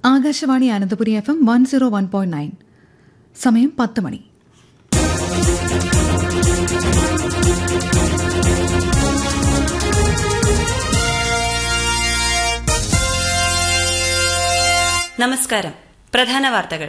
Akashvani Ananthapuri F M one zero one point nine സമയം പത്ത് മണി നമസ്കാരം പ്രധാന വാർത്തകൾ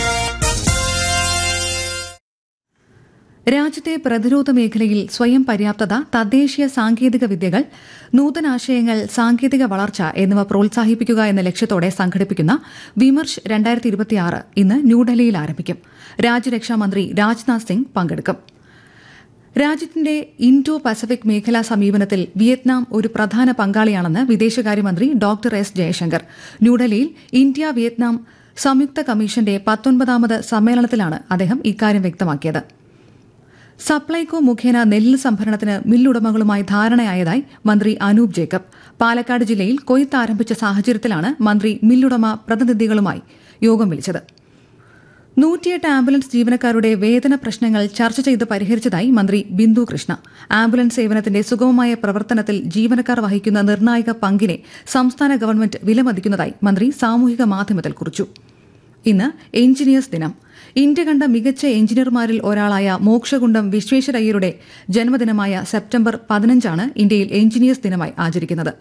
രാജ്യത്തെ പ്രതിരോധ മേഖലയിൽ സ്വയം പര്യാപ്തത തദ്ദേശീയ സാങ്കേതിക വിദ്യകൾ നൂതനാശയങ്ങൾ സാങ്കേതിക വളർച്ച എന്നിവ പ്രോത്സാഹിപ്പിക്കുക എന്ന ലക്ഷ്യത്തോടെ സംഘടിപ്പിക്കുന്ന വിമർശ് രണ്ടായിരത്തി ഇരുപത്തിയാറ് ഇന്ന് ന്യൂഡൽഹിയിൽ ആരംഭിക്കും രാജ്യരക്ഷാമന്ത്രി രാജ്നാഥ് സിംഗ് പങ്കെടുക്കും രാജ്യത്തിന്റെ ഇൻഡോ പസഫിക് മേഖലാ സമീപനത്തിൽ വിയറ്റ്നാം ഒരു പ്രധാന പങ്കാളിയാണെന്ന് വിദേശകാര്യമന്ത്രി ഡോക്ടർ എസ് ജയശങ്കർ ന്യൂഡൽഹിയിൽ ഇന്ത്യ വിയറ്റ്നാം സംയുക്ത കമ്മീഷന്റെ പത്തൊൻപതാമത് സമ്മേളനത്തിലാണ് അദ്ദേഹം ഇക്കാര്യം വ്യക്തമാക്കിയത് സപ്ലൈകോ മുഖേന നെല്ല് സംഭരണത്തിന് മില്ലുടമകളുമായി ധാരണയായതായി മന്ത്രി അനൂപ് ജേക്കബ് പാലക്കാട് ജില്ലയിൽ കൊയ്ത്ത് ആരംഭിച്ച സാഹചര്യത്തിലാണ് മന്ത്രി മില്ലുടമ പ്രതിനിധികളുമായി യോഗം വിളിച്ചത് നൂറ്റിയെട്ട് ആംബുലൻസ് ജീവനക്കാരുടെ വേതന പ്രശ്നങ്ങൾ ചർച്ച ചെയ്ത് പരിഹരിച്ചതായി മന്ത്രി ബിന്ദു കൃഷ്ണ ആംബുലൻസ് സേവനത്തിന്റെ സുഗമമായ പ്രവർത്തനത്തിൽ ജീവനക്കാർ വഹിക്കുന്ന നിർണായക പങ്കിനെ സംസ്ഥാന ഗവൺമെന്റ് വിലമതിക്കുന്നതായി മന്ത്രി സാമൂഹിക മാധ്യമത്തിൽ കുറിച്ചു ഇന്ന് എഞ്ചിനീയേഴ്സ് ദിനം ഇന്ത്യ കണ്ട മികച്ച എഞ്ചിനീയർമാരിൽ ഒരാളായ മോക്ഷകുണ്ടം വിശ്വേശ്വരയ്യരുടെ ജന്മദിനമായ സെപ്റ്റംബർ പതിനഞ്ചാണ് ഇന്ത്യയിൽ എഞ്ചിനീയേഴ്സ് ദിനമായി ആചരിക്കുന്നത്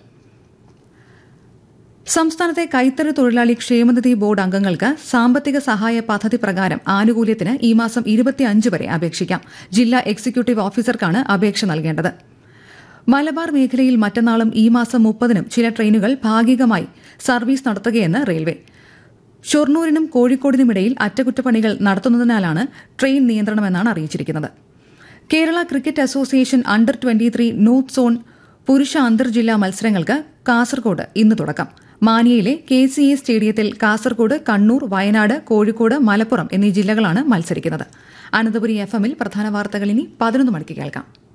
സംസ്ഥാനത്തെ കൈത്തറി തൊഴിലാളി ക്ഷേമനിധി ബോർഡ് അംഗങ്ങൾക്ക് സാമ്പത്തിക സഹായ പദ്ധതി പ്രകാരം ആനുകൂല്യത്തിന് ഈ മാസം ഇരുപത്തിയഞ്ച് വരെ അപേക്ഷിക്കാം ജില്ലാ എക്സിക്യൂട്ടീവ് ഓഫീസർക്കാണ് അപേക്ഷ നൽകേണ്ടത് മലബാർ മേഖലയിൽ മറ്റന്നാളും ഈ മാസം മുപ്പതിനും ചില ട്രെയിനുകൾ ഭാഗികമായി സർവീസ് നടത്തുകയെന്ന് റെയിൽവേ ഷൊർണൂരിനും കോഴിക്കോടിനുമിടയിൽ അറ്റകുറ്റപ്പണികൾ നടത്തുന്നതിനാലാണ് ട്രെയിൻ നിയന്ത്രണമെന്നാണ് അറിയിച്ചിരിക്കുന്നത് Kerala cricket association under twenty three north zone പുരുഷ അന്തർജില്ലാ മത്സരങ്ങൾക്ക് കാസർകോട് ഇന്ന് തുടക്കം മാനിയയിലെ കെ സി എ സ്റ്റേഡിയത്തിൽ കാസർകോട് കണ്ണൂർ വയനാട് കോഴിക്കോട് മലപ്പുറം എന്നീ ജില്ലകളാണ് മത്സരിക്കുന്നത് അനന്തപുരി എഫ് എമ്മിൽ പ്രധാന വാർത്തകൾ ഇനി പതിനൊന്ന് മണിക്ക് കേൾക്കാം